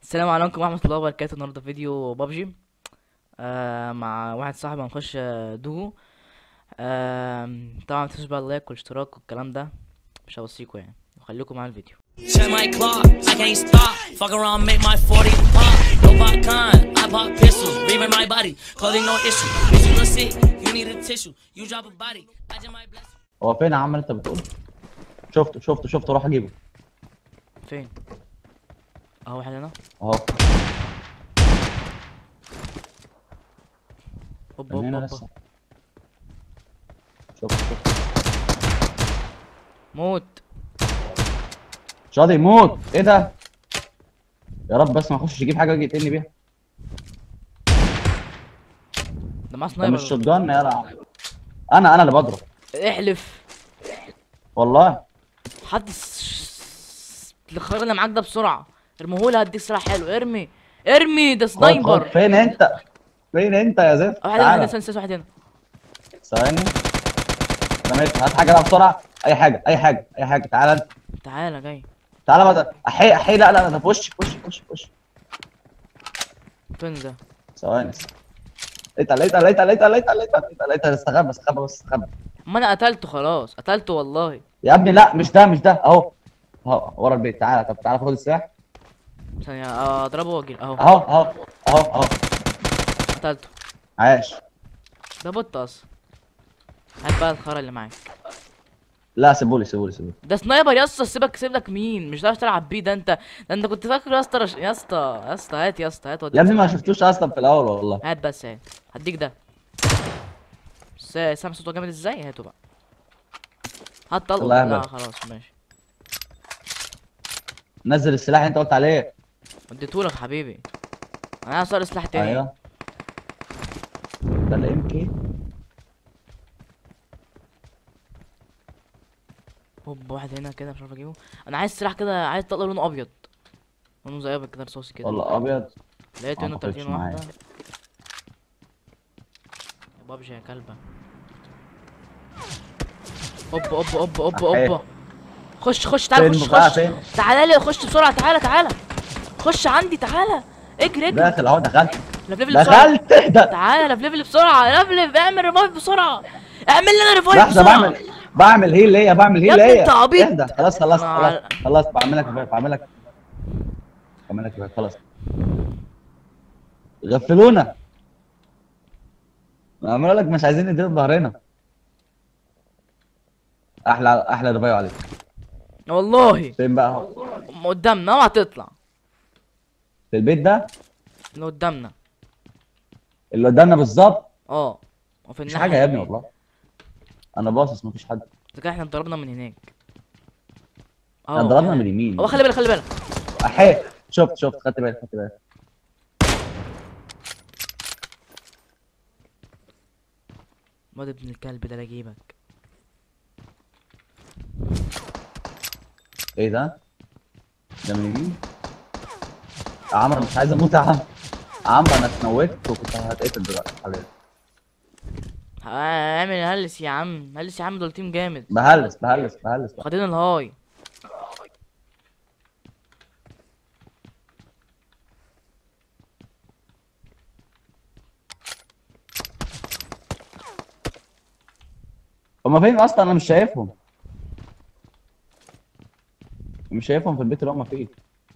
السلام عليكم ورحمة الله وبركاته النهاردة فيديو بابجي آه مع واحد صاحبي هنخش آه، دوجو آه طبعا متنسوش بقى اللايك والاشتراك والكلام ده مش هوصيكوا يعني وخليكم مع الفيديو Check my clock, I can't stop. Fuck around, make my 40 pop. No pop con, I pop pistols. Reaming my body, clothing no issue. Bitch, you look sick, you need a tissue. You drop a body, I just might bless you. هو فين يا عم انت بتقول شفته شفته شفته روح اجيبه فين اهو واحد هنا اهو هوب من هوب هنا هوب لسه شفته شفته موت شاطئ يموت ايه ده يا رب بس ما اخش اجيب حاجه اجي يقتلني بيها ده معاه ده سنايبر مش شوت جان يا لعب. انا انا اللي بضرب احلف والله حد س- الخيار اللي معاك ده بسرعة ارميهولي هديك سلاح حلو ارمي ارمي ده خد خد سنايبر فين انت فين انت يا زفت واحد هنا تعالى استنى استنى واحد هنا ثواني رميت هات حاجه بقى بسرعه اي حاجه اي حاجه اي حاجه تعالى انت تعالى جاي تعالى بقى احي احي لا لا ده في وشي في وشي في وشي في وشي فين ده ثواني لقيتها لقيتها لقيتها لقيتها لقيتها لقيتها لقيتها لقيتها استخبى استخبى بس استخبى ما انا قتلته خلاص قتلته والله يا ابني لا مش ده مش ده اهو اهو ورا البيت تعالى طب تعالى خد السلاح ثانية آه، اضربه واجي اهو اهو اهو اهو اهو قتلته عاش ده بوت اصلا هات بقى الخرا اللي معاك لا سيبولي سيبولي سيبولي ده سنايبر يا اسطى سيبك سيب لك مين مش هتعرف تلعب بيه ده انت ده انت كنت فاكره يا اسطى رش... يا اسطى يا اسطى هات يا اسطى هات يا ابني وديك ما شفتوش اصلا في الاول والله هات بس هات هديك ده س- سامع صوته جامد ازاي هاته بقى هات طلقه الله لا يهبل. خلاص ماشي نزل السلاح اللي انت قلت عليه اديتهولك يا حبيبي انا صار سلاح تاني ايوه ده الام كي هوب واحد هنا كده مش عارف اجيبه انا عايز سلاح كده عايز طلقه لونه ابيض لونه زي ابيض كده رصاصي كده والله ابيض لقيت ما هنا أعتقدش 30 معايا. واحدة يا بابجي يا كلبة اوب اوب اوب اوب أحيه. اوب خش خش تعالى فين خش بقى خش فين تعالى لي خش بسرعة تعالى تعالى خش عندي تعالى اجري اجري داخل اهو دخلت لفلف لي بسرعة دخلت اهدى تعالى لفلف لي بسرعة لفلف اعمل ريفايف بسرعة اعمل لي انا ريفايف لحظه بسرعة بعمل بعمل هيل ليا بعمل يا هيل ابني ليا أنت عبيط. اهدى خلاص خلاص مع- خلاص خلاص بعمل لك بعمل لك بعمل لك خلاص غفلونا عملوا لك مش عايزين ندير ظهرنا احلى احلى ربايو عليك والله فين بقى اهو قدامنا اوعى تطلع في البيت ده اللي قدامنا اللي قدامنا بالظبط اه وفي مش الناحية حاجه يا ابني التانية. والله انا باصص مفيش حد ده كده احنا اتضربنا من هناك احنا ضربنا من اليمين هو خلي بالك خلي بالك احي شفت شفت خدت بالك خدت بالك واد ابن الكلب ده لا اجيبك ايه ده؟ ده من اليمين؟ يا عمرو مش عايز اموت يا عمرو عمرو انا اتموتت وكنت هتقتل دلوقتي حبيبي اعمل هلس يا عم هلس يا عم دول تيم جامد بهلس بهلس بهلس واخدين الهاي هما فين اصلا انا مش شايفهم مش شايفهم في البيت اللي هما فيه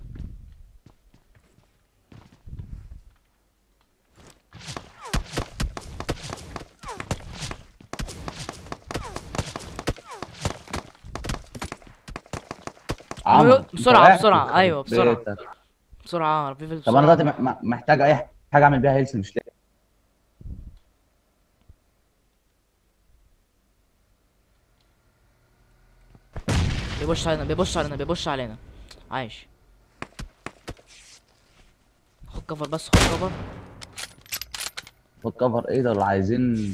عمرو، أنت بسرعة، وقعت بسرعة، يخرب أيوة، بسرعة. بيتك. بسرعه في طب انا دلوقتي م- م- محتاج اي حاجه اعمل بيها هيلث مش لاقي بيبص علينا بيبص علينا بيبص علينا عايش خد كفر بس خد كفر خد كفر ايه ده اللي عايزين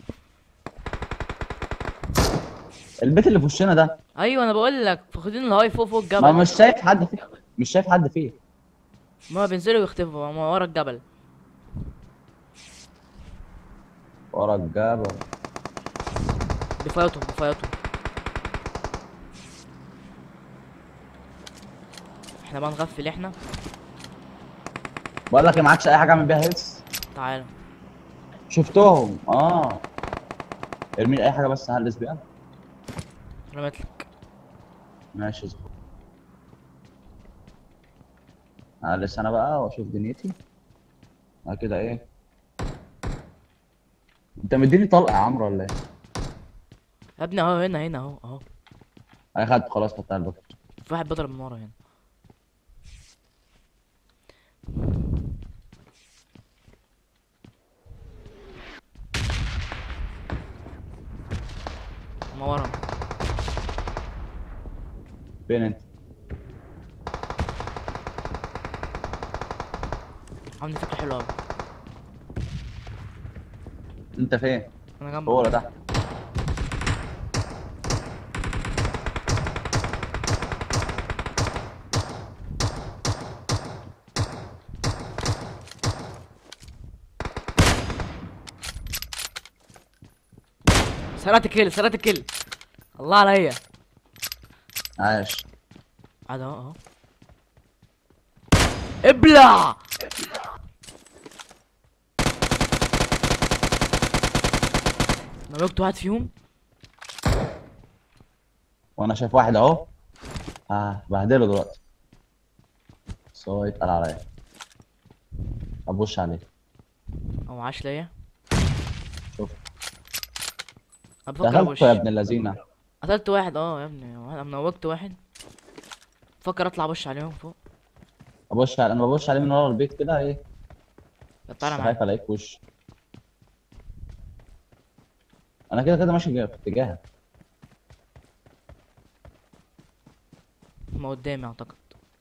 البيت اللي في وشنا ده ايوه انا بقول لك واخدين الهاي فوق فوق ما الجبل مش شايف حد فيه مش شايف حد فيه ما بينزلوا ويختفوا هم ورا الجبل ورا الجبل بيفايتوا بيفايتوا احنا بقى نغفل احنا بقول لك إيه، معكش اي حاجه اعمل بيها هيلث تعالى شفتهم اه ارمي لي اي حاجه بس هلس بيها رميت لك ماشي اصبر هلس انا بقى واشوف دنيتي بعد كده ايه انت مديني طلقه يا عمرو ولا ايه؟ يا ابني اهو هنا هنا اهو اهو انا خدت خلاص خدتها البوكت في واحد بيضرب من ورا هنا ما ورا فين انت؟ عندي فكرة حلوة أوي انت فين؟ أنا جنبك فوق ولا تحت؟ سرقت الكل سرقت الكل الله عليا عاش قاعد اهو اهو ابلع نبكت واحد فيهم وانا شايف واحد اهو اه بهدله دلوقتي بس هو يتقل عليا ابوش عليه او عاش ليا شوف انا بفكر ابوش دخلت يا ابن اللذينه قتلت واحد اه يا ابني انا منوكت واحد بفكر اطلع ابوش عليهم فوق ابوش على انا ببوش عليه من ورا البيت كده ايه طب بس تعالى خايف معايا الاقيك وش انا كده كده ماشي جاي في اتجاهك هما قدامي اعتقد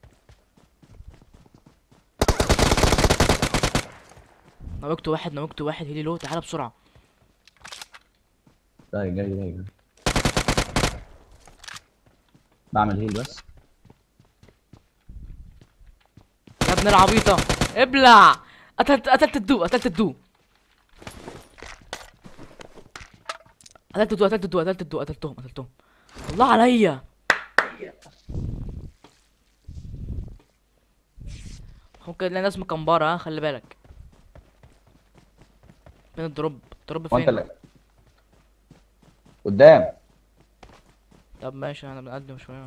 نوكت واحد نوكت واحد هيلي لو تعالى بسرعة جاي جاي جاي جاي بعمل هيل بس يا ابن العبيطة ابلع قتلت قتلت الدو قتلت الدو قتلت الدو قتلت الدو قتلت الدو قتلتهم قتلتهم الله عليا ممكن تلاقي ناس مكمبرة ها خلي بالك فين الدروب الدروب وانت فين اللي قدام طب ماشي انا بنقدم شوية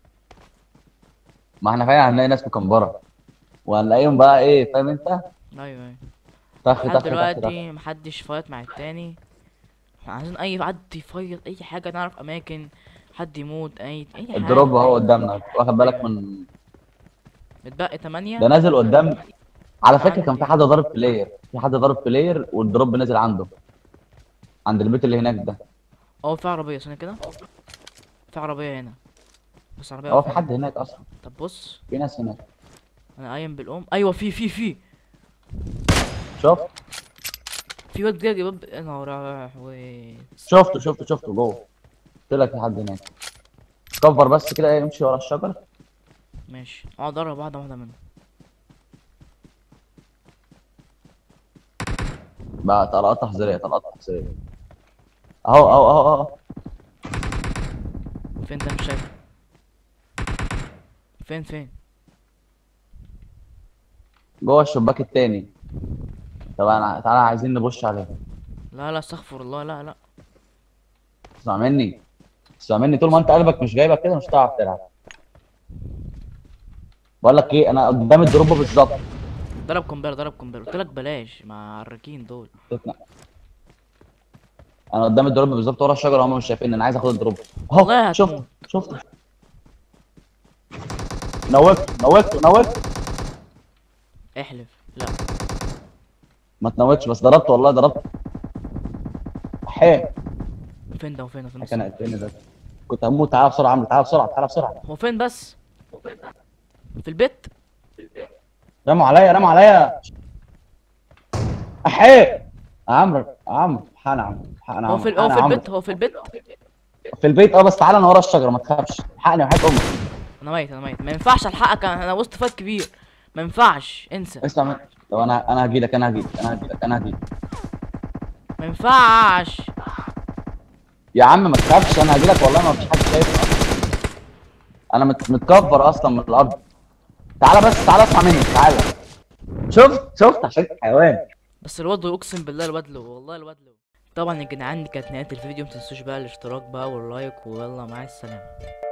ما احنا فعلا هنلاقي ناس مكمبره وهنلاقيهم بقى ايه فاهم انت ايوه ايوه طخ طخ لحد طخ طخ دلوقتي محدش فايت مع التاني احنا عايزين اي حد يفايت اي حاجة نعرف اماكن حد يموت اي اي حاجة الدروب اهو قدامنا واخد بالك من متبقي تمانية ده نازل قدام على فكره كان في حد ضارب بلاير في حد ضارب بلاير والدروب نازل عنده عند البيت اللي هناك ده اه في عربية استنى كده في عربية هنا بس عربية هو في واقفة. حد هناك اصلا طب بص في ناس هناك انا قايم بالام ايوه في في في شفت في واد جاي باب انا رايح و شفته شفته شفته جوه قلت لك في حد هناك كفر بس كده ايه امشي ورا الشجر ماشي اقعد اقرب واحدة واحدة منه بقى طلقات تحذيريه طلقات تحذيريه اهو اهو اهو اهو فين ده مش شايف فين فين جوه الشباك التاني طب انا تعالى عايزين نبش عليه لا لا استغفر الله لا لا اسمع مني اسمع مني طول ما انت قلبك مش جايبك كده مش هتعرف تلعب بقول لك ايه انا قدام الدروب بالظبط ضرب قنبلة ضرب قنبلة قلت لك بلاش مع الراكين دول انا قدام الدروب بالظبط ورا الشجره هم مش شايفيني انا عايز اخد الدروب والله اهو شفت هتموت. شفت نوكت نوكت نوكت احلف لا ما تنوكش بس ضربت والله ضربت حي فين ده وفين ده فين كان قتلني ده كنت هموت تعالى بسرعه عمرو تعالى بسرعه تعالى بسرعه هو فين بس في البيت رموا عليا رموا عليا احي يا عمرو يا عمرو الحقنا يا عمرو الحقنا يا هو عمرو في هو الحقنا في يا عمرو. البيت هو في البيت في البيت اه بس تعالى انا ورا الشجره ما تخافش الحقني وحياة امك انا ميت انا ميت ما ينفعش الحقك انا انا وسط فايت كبير ما ينفعش انسى اسمع مني طب انا انا هجي لك انا هجي لك انا هجي لك انا هجي لك ما ينفعش يا عم ما تخافش انا هجي لك والله ما فيش حد شايف اصلا انا مت... متكبر اصلا من الارض تعالى بس تعالى اسمع مني تعالى شفت شفت عشان حيوان بس الواد له اقسم بالله الواد له والله الواد له طبعا يا جدعان دي كانت نهايه الفيديو متنسوش بقى الاشتراك بقى واللايك ويلا مع السلامه